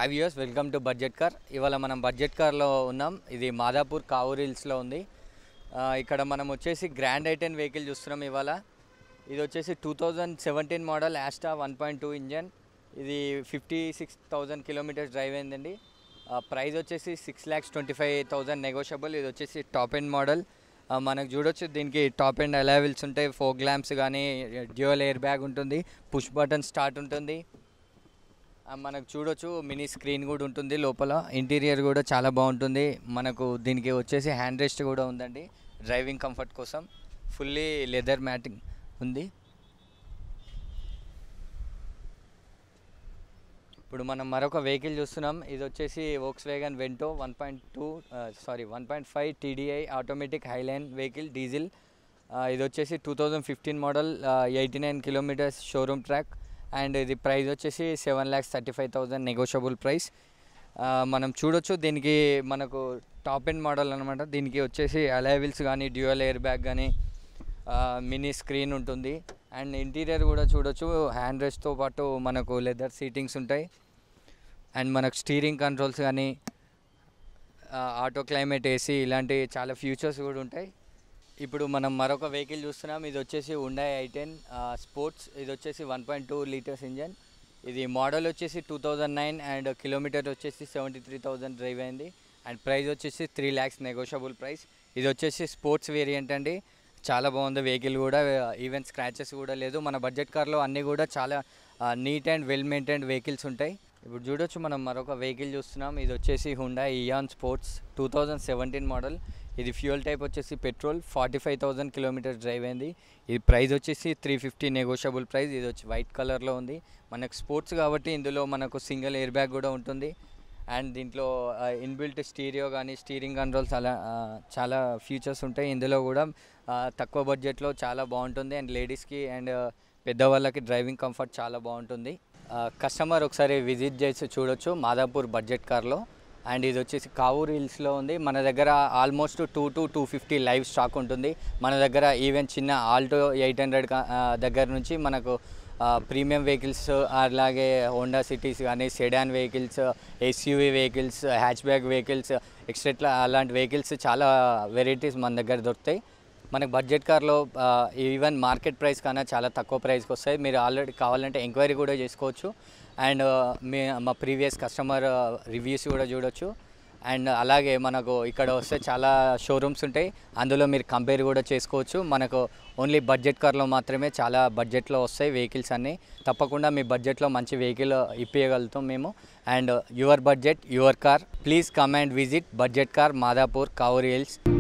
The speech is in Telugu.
hi views welcome to budget car ఇవాళ మనం బడ్జెట్ కార్లో ఉన్నాం ఇది మాదాపూర్ కావూర్ హిల్స్లో ఉంది ఆ, ఇక్కడ మనం వచ్చేసి గ్రాండ్ ఐటెన్ వెహికల్ చూస్తున్నాం ఇవాళ ఇది వచ్చేసి two thousand seventeen model Asta one point two engine ఇది fifty six thousand kilometres drive అయిందండి ప్రైస్ వచ్చేసి six lakhs twenty five thousand negotiable ఇది వచ్చేసి టాప్ ఎండ్ మోడల్ మనకు చూడొచ్చు దీనికి టాప్ ఎండ్ అలైవిల్స్ ఉంటాయి ఫోక్ ల్యాంప్స్ కానీ డ్యూయల్ ఎయిర్ బ్యాగ్ ఉంటుంది పుష్ బటన్ స్టార్ట్ ఉంటుంది ఆ, మనకు చూడొచ్చు మినీ స్క్రీన్ కూడా ఉంటుంది లోపల ఇంటీరియర్ కూడా చాలా బాగుంటుంది మనకు దీనికి వచ్చేసి హ్యాండ్ రెస్ట్ కూడా ఉందండి డ్రైవింగ్ కంఫర్ట్ కోసం ఫుల్లీ లెదర్ మ్యాటింగ్ ఉంది ఇప్పుడు మనం మరొక వెహికల్ చూస్తున్నాం ఇది వచ్చేసి Volkswagen Vento one point two sorry one point five TDI automatic highline vehicle diesel ఇది వచ్చేసి two thousand fifteen model eighty nine kilometres showroom track and ఇది ప్రైస్ వచ్చేసి seven lakhs thirty five thousand negotiable price మనం చూడొచ్చు దీనికి మనకు టాప్ ఎండ్ మోడల్ అనమాట దీనికి వచ్చేసి అలైవిల్స్ కానీ డ్యూయల్ ఎయిర్ బ్యాగ్ కానీ మినీ స్క్రీన్ ఉంటుంది అండ్ ఇంటీరియర్ కూడా చూడొచ్చు హ్యాండ్ రెస్ట్తో పాటు మనకు లెదర్ సీటింగ్స్ ఉంటాయి అండ్ మనకు స్టీరింగ్ కంట్రోల్స్ కానీ ఆటో క్లైమేట్ ఏసీ ఇలాంటి చాలా ఫ్యూచర్స్ కూడా ఉంటాయి ఇప్పుడు మనం మరొక వెహికల్ చూస్తున్నాం ఇది వచ్చేసి ఉండాయ్ ఐ టెన్ స్పోర్ట్స్ ఇది వచ్చేసి one point two litres engine ఇది మోడల్ వచ్చేసి two thousand nine and kilometre వచ్చేసి సెవెంటీ త్రీ థౌజండ్ డ్రైవ్ అయింది అండ్ ప్రైస్ వచ్చేసి త్రీ ల్యాక్స్ నెగోషియబుల్ ప్రైస్ ఇది వచ్చేసి స్పోర్ట్స్ వేరియంట్ అండి చాలా బాగుంది వెహికల్ కూడా ఈవెన్ స్క్రాచెస్ కూడా లేదు మన బడ్జెట్ కార్లో అన్నీ కూడా చాలా neat and well maintained vehicles ఉంటాయి ఇప్పుడు చూడొచ్చు మనం మరొక వెహికల్ చూస్తున్నాం ఇది వచ్చేసి Hyundai Eon sports two thousand seventeen model ఇది ఫ్యూయల్ టైప్ వచ్చేసి petrol forty five thousand kilometres drive అయింది ఇది ప్రైస్ వచ్చేసి త్రీ ఫిఫ్టీ నెగోషియబుల్ ప్రైస్ ఇది వచ్చి వైట్ కలర్లో ఉంది మనకు స్పోర్ట్స్ కాబట్టి ఇందులో మనకు సింగిల్ ఎయిర్ బ్యాగ్ కూడా ఉంటుంది అండ్ దీంట్లో ఇన్బిల్ట్ స్టీరియో కానీ స్టీరింగ్ కంట్రోల్స్ అలా ఆ, చాలా ఫీచర్స్ ఉంటాయి ఇందులో కూడా ఆ, తక్కువ బడ్జెట్లో చాలా బాగుంటుంది అండ్ లేడీస్కి అండ్ పెద్దవాళ్ళకి డ్రైవింగ్ కంఫర్ట్ చాలా బాగుంటుంది కస్టమర్ ఒకసారి విజిట్ చేసి చూడొచ్చు మాదాపూర్ బడ్జెట్ కార్లో అండ్ ఇది వచ్చేసి కావూర్ హిల్స్లో ఉంది మన దగ్గర almost two to two fifty live stock ఉంటుంది మన దగ్గర ఈవెన్ చిన్న ఆల్టో ఎయిట్ హండ్రెడ్ దగ్గర నుంచి మనకు ప్రీమియం వెహికల్స్ అలాగే హోండా సిటీస్ కానీ sedan vehicles SUV vehicles hatchback vehicles etcetera అలాంటి వెహికల్స్ చాలా వెరైటీస్ మన దగ్గర దొరుకుతాయి మనకు బడ్జెట్ కార్లో ఈవెన్ మార్కెట్ ప్రైస్ కన్నా చాలా తక్కువ ప్రైస్కి వస్తాయి మీరు ఆల్రెడీ కావాలంటే ఎంక్వైరీ కూడా చేసుకోవచ్చు అండ్ మీ మా ప్రీవియస్ కస్టమర్ రివ్యూస్ కూడా చూడొచ్చు అండ్ అలాగే మనకు ఇక్కడ వస్తే చాలా షోరూమ్స్ ఉంటాయి అందులో మీరు కంపేర్ కూడా చేసుకోవచ్చు మనకు ఓన్లీ బడ్జెట్ కార్లో మాత్రమే చాలా బడ్జెట్లో వస్తాయి వెహికల్స్ అన్నీ తప్పకుండా మీ బడ్జెట్లో మంచి వెహికల్ ఇప్పించగలుగుతాం మేము and your budget your car please come and visit budget car Madhapur Kavuri hills